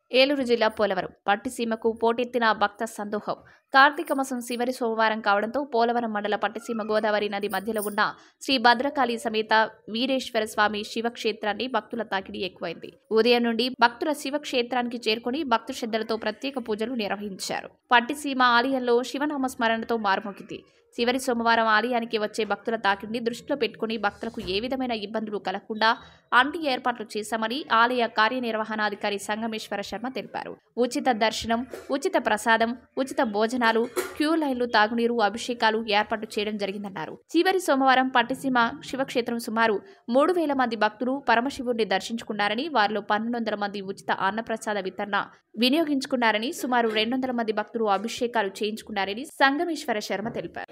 ఏలూరు జిల్లా పోలవరం పట్టిసీమకు పోటెత్తిన భక్త సందోహం కార్తీక మాసం చివరి సోమవారం కావడంతో పోలవరం మండల పట్టిసీమ గోదావరి నది మధ్యలో ఉన్న శ్రీ భద్రకాళి సమేత వీరేశ్వర స్వామి శివక్షేత్రాన్ని భక్తుల తాకిడి ఎక్కువైంది ఉదయం నుండి భక్తుల శివక్షేత్రానికి చేరుకుని భక్తు శ్రద్ధలతో ప్రత్యేక పూజలు నిర్వహించారు పట్టిసీమ ఆలయంలో శివనామ స్మరణతో మారుమోగింది చివరి సోమవారం ఆలయానికి వచ్చే భక్తుల తాకిడిని దృష్టిలో పెట్టుకుని భక్తులకు ఏ విధమైన ఇబ్బందులు కలగకుండా అన్ని ఏర్పాట్లు చేశామని ఆలయ కార్యనిర్వహణాధికారి సంగమేశ్వర శర్మ తెలిపారు ఉచిత దర్శనం ఉచిత ప్రసాదం ఉచిత భోజనాలు క్యూ లైన్లు తాగునీరు అభిషేకాలు ఏర్పాటు చేయడం జరిగిందన్నారు చివరి సోమవారం పట్టిసీమ శివక్షేత్రం సుమారు మూడు వేల మంది భక్తులు పరమశివుడిని దర్శించుకున్నారని వారిలో పన్నెండు వందల మంది ఉచిత అన్నప్రసాద వితరణ వినియోగించుకున్నారని సుమారు రెండు వందల మంది భక్తులు అభిషేకాలు చేయించుకున్నారని సంగమేశ్వర శర్మ తెలిపారు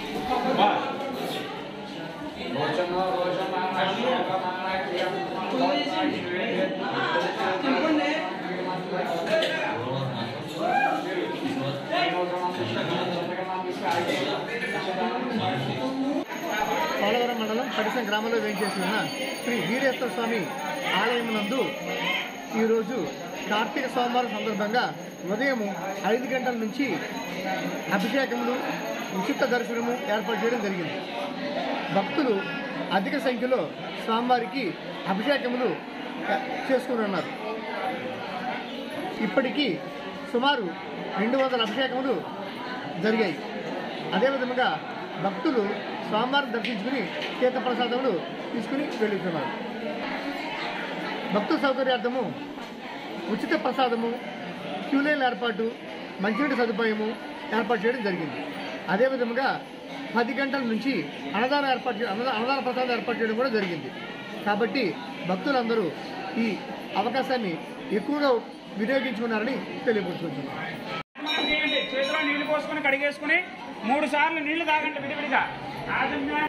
పోలవరం మండలం పడిసం గ్రామంలో వేయించేసి ఉన్న శ్రీ వీరేశ్వర స్వామి ఆలయం నందు ఈరోజు కార్తీక సోమవారం సందర్భంగా ఉదయం ఐదు గంటల నుంచి అభిషేకములు ఉచిత దర్శనము ఏర్పాటు చేయడం జరిగింది భక్తులు అధిక సంఖ్యలో స్వామివారికి అభిషేకములు చేసుకుని ఉన్నారు ఇప్పటికీ సుమారు రెండు వందల అభిషేకములు జరిగాయి అదేవిధంగా భక్తులు స్వామివారిని దర్శించుకుని తీర్థప్రసాదములు తీసుకుని వెళ్తున్నారు భక్తుల సౌకర్యార్థము ఉచిత ప్రసాదము క్యూలైన్ ఏర్పాటు మంచినీటి సదుపాయము ఏర్పాటు చేయడం జరిగింది అదేవిధంగా పది గంటల నుంచి అన్నదానం ఏర్పాటు చే- అన్నదా అన్నదాన ప్రసాదం ఏర్పాటు చేయడం కూడా జరిగింది కాబట్టి భక్తులందరూ ఈ అవకాశాన్ని ఎక్కువగా వినియోగించుకున్నారని తెలియపరుచుకుంటున్నాను చేయండి చేతిలో నీళ్లు పోసుకొని కడిగేసుకుని మూడు సార్లు నీళ్లు తాగండి విడివిడిగా ఆజన్య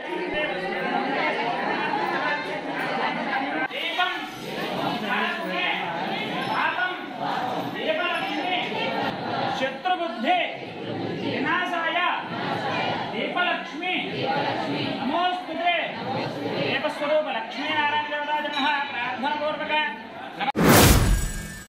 దీపం పాపం దీపలక్ష్మి శత్రుబుద్ధి వినాశాయ దీపలక్ష్మి